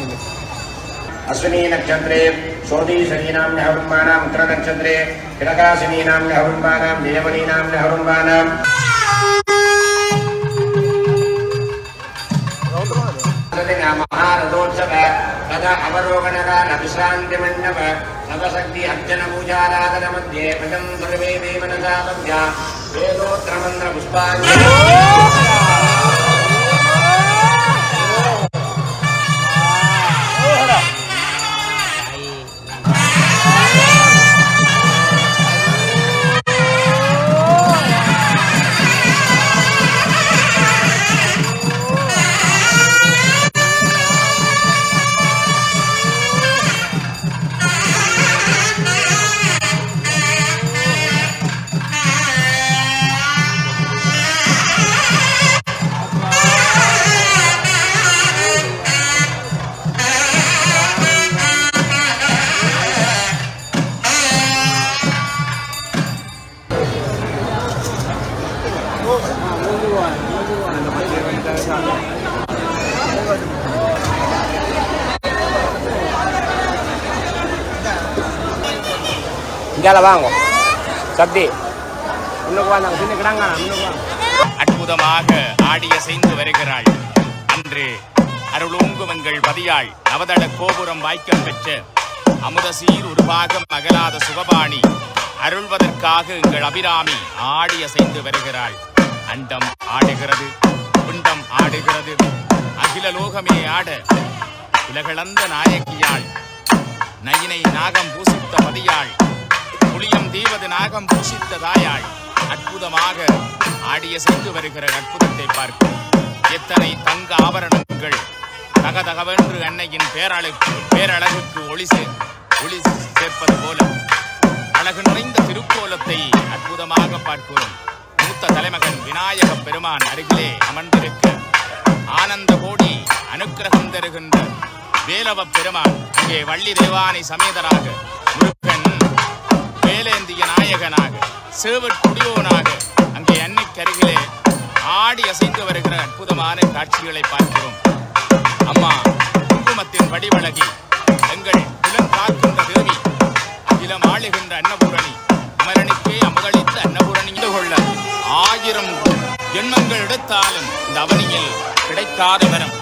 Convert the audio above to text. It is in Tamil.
अश्विनी नक्षत्रे शोधीशनीनां हवन्मानां उत्तरनक्षत्रे किडकाशिनीनां हवन्मानां नियमनीनां हवन्मानां महारथोत्सव तदा अवरोहणकाल विश्रान्तिमण्डप नवशक्ति अर्चन पूजाराधन मध्ये भजं सर्वे मे मनसा मध्या वेदोत्तरमन्त्र पुष्पाञ्जलि இங்கால வாங்க சக்தி முன்னுக்கு வாங்க சின்ன கிடாங்க முன்னுக்கு வாங்க அற்புதமாக ஆடியசைந்து வருகிறாள் அன்று அருளோங்கும் எங்கள் பதியாள் நவதள கோபுரம் வாய்க்கம் பெற்ற அமுதசீர் ஒரு பாகம் அகலாத சுகபாணி அருள்வதற்காக எங்கள் அபிராமி ஆடியசைந்து வருகிறாள் அண்டம் ஆடுகிறது குண்டம் ஆடுகிறது அகில லோகமே ஆட உலகளந்த நாயகியாள் நயினை நாகம் பூசித்த பதியாள் புளியம் தீவது நாகம் பூசித்த தாயாள் அற்புதமாக ஆடிய செய்து வருகிற அற்புதத்தை பார்க்கும் எத்தனை தங்க ஆபரணங்கள் தகதகவென்று அன்னையின் பேரழகு பேரழகுக்கு ஒளி சே ஒளி சேர்ப்பது போல அழகு நிறைந்த திருக்கோலத்தை அற்புதமாக பார்க்கிறோம் மூத்த தலைமகன் விநாயக பெருமான் அருகிலே அமர்ந்திருக்க ஆனந்த கோடி அனுக்கிரகம் தருகின்ற வேலவ பெருமான் இங்கே வள்ளி தேவானை சமேதராக முருகன் வேலேந்திய நாயகனாக சேவற் கொடியோனாக அங்கே அன்னைக்கருகிலே ஆடி அசைந்து வருகிற அற்புதமான காட்சிகளை பார்க்கிறோம் அம்மா குங்குமத்தின் வடிவழகி எங்கள் புலன் காக்கின்ற தேவி அகிலம் ஆளுகின்ற அன்னபூரணி அமரனுக்கே அமுதளித்த அன்னபூரணி இது கொள்ள ஆயிரம் ஜென்மங்கள் எடுத்தாலும் இந்த அவனியில் கிடைக்காத வரம்